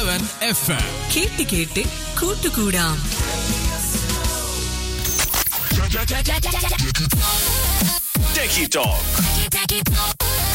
Seven F M കേട്ട് കേട്ട് കൂട്ടുകൂടാം Techie Talk.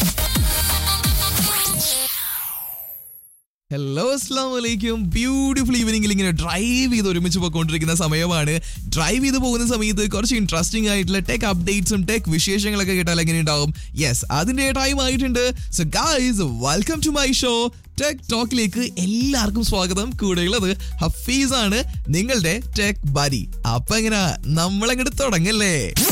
ഹലോ അസ്ലാം വലൈക്കും ബ്യൂട്ടിഫുൾ ഈവനിങ്ങിൽ ഇങ്ങനെ ഡ്രൈവ് ചെയ്ത് ഒരുമിച്ച് പോയിക്കൊണ്ടിരിക്കുന്ന സമയമാണ് ഡ്രൈവ് ചെയ്ത് പോകുന്ന സമയത്ത് കുറച്ച് ഇൻട്രസ്റ്റിംഗ് ആയിട്ടുള്ള ടെക് അപ്ഡേറ്റ്സും ടെക് വിശേഷങ്ങളൊക്കെ കേട്ടാൽ എങ്ങനെ ഉണ്ടാവും യെസ് അതിന്റെ ടൈം ആയിട്ടുണ്ട് so guys welcome to my show tech ടോക്കിലേക്ക് എല്ലാവർക്കും സ്വാഗതം കൂടെയുള്ളത് ഹഫീസ് ആണ് നിങ്ങളുടെ ടെക് ബരി അപ്പൊ എങ്ങനെ നമ്മളങ്ങോട്ട് തുടങ്ങല്ലേ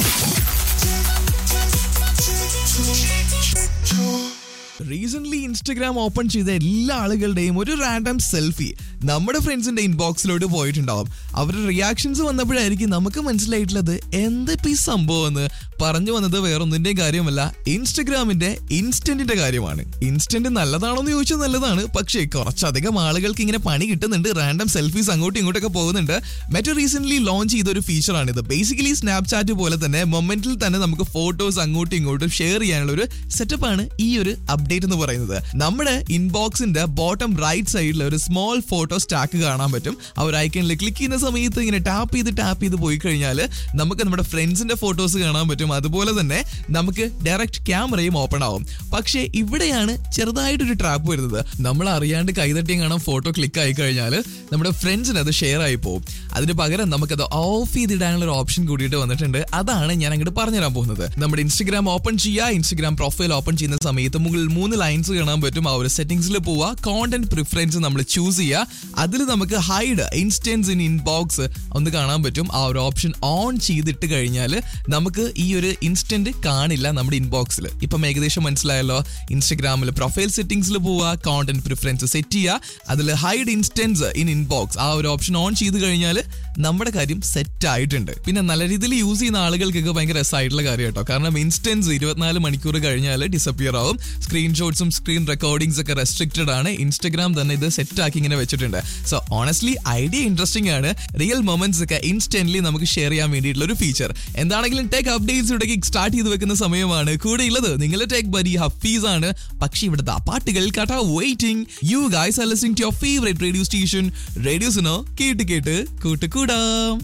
റീസെന്റ് ഇൻസ്റ്റഗ്രാം ഓപ്പൺ ചെയ്ത എല്ലാ ആളുകളുടെയും ഒരു റാൻഡം സെൽഫി നമ്മുടെ ഫ്രണ്ട്സിന്റെ ഇൻബോക്സിലോട്ട് പോയിട്ടുണ്ടാവും അവരുടെ റിയാക്ഷൻസ് വന്നപ്പോഴായിരിക്കും നമുക്ക് മനസ്സിലായിട്ടുള്ളത് എന്തിപ്പോ ഈ സംഭവം എന്ന് പറഞ്ഞു വന്നത് വേറൊന്നിന്റെയും കാര്യമല്ല ഇൻസ്റ്റഗ്രാമിന്റെ ഇൻസ്റ്റന്റിന്റെ കാര്യമാണ് ഇൻസ്റ്റന്റ് നല്ലതാണോ എന്ന് ചോദിച്ചാൽ നല്ലതാണ് പക്ഷേ കുറച്ചധികം ആളുകൾക്ക് ഇങ്ങനെ പണി കിട്ടുന്നുണ്ട് റാൻഡം സെൽഫീസ് അങ്ങോട്ടും ഇങ്ങോട്ടൊക്കെ പോകുന്നുണ്ട് മറ്റു റീസെന്റ് ലോഞ്ച് ചെയ്ത ഒരു ഫീച്ചറാണിത് ബേസിക്കലി സ്നാപ്ചാറ്റ് പോലെ തന്നെ മൊമെന്റിൽ തന്നെ നമുക്ക് ഫോട്ടോസ് അങ്ങോട്ടും ഇങ്ങോട്ടും ഷെയർ ചെയ്യാനുള്ള ഒരു സെറ്റപ്പാണ് ഈ ഒരു അപ്ഡേറ്റ് എന്ന് പറയുന്നത് നമ്മുടെ ഇൻബോക്സിന്റെ ബോട്ടം റൈറ്റ് സൈഡിൽ ഒരു സ്മോൾ ഫോട്ടോ സ്റ്റാക്ക് കാണാൻ പറ്റും ആ ഒരു ഐക്കണിൽ ക്ലിക്ക് ചെയ്യുന്ന സമയത്ത് ഇങ്ങനെ ടാപ്പ് ചെയ്ത് ടാപ്പ് ചെയ്ത് പോയി കഴിഞ്ഞാൽ നമുക്ക് നമ്മുടെ ഫ്രണ്ട്സിന്റെ ഫോട്ടോസ് കാണാൻ പറ്റും അതുപോലെ തന്നെ നമുക്ക് ഡയറക്റ്റ് ക്യാമറയും ഓപ്പൺ ആവും പക്ഷേ ഇവിടെയാണ് ചെറുതായിട്ടൊരു ട്രാപ്പ് വരുന്നത് നമ്മൾ അറിയാണ്ട് കൈതട്ടിയും കാണാൻ ഫോട്ടോ ക്ലിക്ക് ആയി കഴിഞ്ഞാൽ നമ്മുടെ ഫ്രണ്ട്സിന് അത് ഷെയർ ആയി പോകും അതിന് പകരം നമുക്കത് ഓഫ് ചെയ്തിടാനുള്ള ഒരു ഓപ്ഷൻ കൂടിയിട്ട് വന്നിട്ടുണ്ട് അതാണ് ഞാൻ അങ്ങോട്ട് പറഞ്ഞുതരാൻ പോകുന്നത് നമ്മുടെ ഇൻസ്റ്റഗ്രാം ഓപ്പൺ ചെയ്യുക ഇൻസ്റ്റഗ്രാം പ്രൊഫൈൽ ഓപ്പൺ ചെയ്യുന്ന സമയത്ത് മുകളിൽ മൂന്ന് ലൈൻസ് കാണാൻ പറ്റും ആ ഒരു സെറ്റിംഗ്സിൽ പോവുക കോണ്ടന്റ് പ്രിഫറൻസ് നമ്മൾ ചൂസ് ചെയ്യുക അതിൽ നമുക്ക് ഹൈഡ് ഇൻസ്റ്റൻസ് ഇൻ ഇൻബോക്സ് ഒന്ന് കാണാൻ പറ്റും ആ ഒരു ഓപ്ഷൻ ഓൺ ചെയ്തിട്ട് കഴിഞ്ഞാൽ നമുക്ക് ഈ ഒരു ഇൻസ്റ്റന്റ് കാണില്ല നമ്മുടെ ഇൻബോക്സിൽ ഇപ്പം ഏകദേശം മനസ്സിലായല്ലോ ഇൻസ്റ്റഗ്രാമിൽ പ്രൊഫൈൽ സെറ്റിംഗ്സിൽ പോവുക കോണ്ടന്റ് പ്രിഫറൻസ് സെറ്റ് ചെയ്യുക അതിൽ ഹൈഡ് ഇൻസ്റ്റൻസ് ഇൻ ഇൻബോക്സ് ആ ഒരു ഓപ്ഷൻ ഓൺ ചെയ്ത് കഴിഞ്ഞാൽ നമ്മുടെ കാര്യം സെറ്റ് ആയിട്ടുണ്ട് പിന്നെ നല്ല രീതിയിൽ യൂസ് ചെയ്യുന്ന ആളുകൾക്കൊക്കെ ഭയങ്കര രസമായിട്ടുള്ള കാര്യം കേട്ടോ കാരണം ഇൻസ്റ്റൻസ് ഇരുപത്തിനാല് മണിക്കൂർ കഴിഞ്ഞാൽ ഡിസപ്പിയർ ആവും സ്ക്രീൻഷോട്ട്സും സ്ക്രീൻ റെക്കോർഡിംഗ്സ് ഒക്കെ റെസ്ട്രിക്റ്റഡ് ആണ് ഇൻസ്റ്റഗ്രാം തന്നെ ഇത് സെറ്റ് ആക്കി ഇങ്ങനെ വെച്ചിട്ടുണ്ട് സോ ഓണസ്റ്റ്ലി ഐഡിയ ഇൻട്രസ്റ്റിംഗ് ആണ് റിയൽ മൊമെന്റ്സ് ഒക്കെ ഇൻസ്റ്റന്റ്ലി നമുക്ക് ഷെയർ ചെയ്യാൻ വേണ്ടിയിട്ടുള്ള ഒരു ഫീച്ചർ എന്താണെങ്കിലും ടെക് അപ്ഡേറ്റ്സ് ഇവിടെ സ്റ്റാർട്ട് ചെയ്ത് വെക്കുന്ന സമയമാണ് കൂടെ ഉള്ളത് നിങ്ങളുടെ ടെക് ബരി ഹഫീസ് ആണ് പക്ഷേ ഇവിടുത്തെ ആ പാട്ടുകൾ കട്ട waiting you guys are listening to your favourite radio station റേഡിയോസിനോ കേട്ട് കേട്ട് കൂട്ടുകൂടാം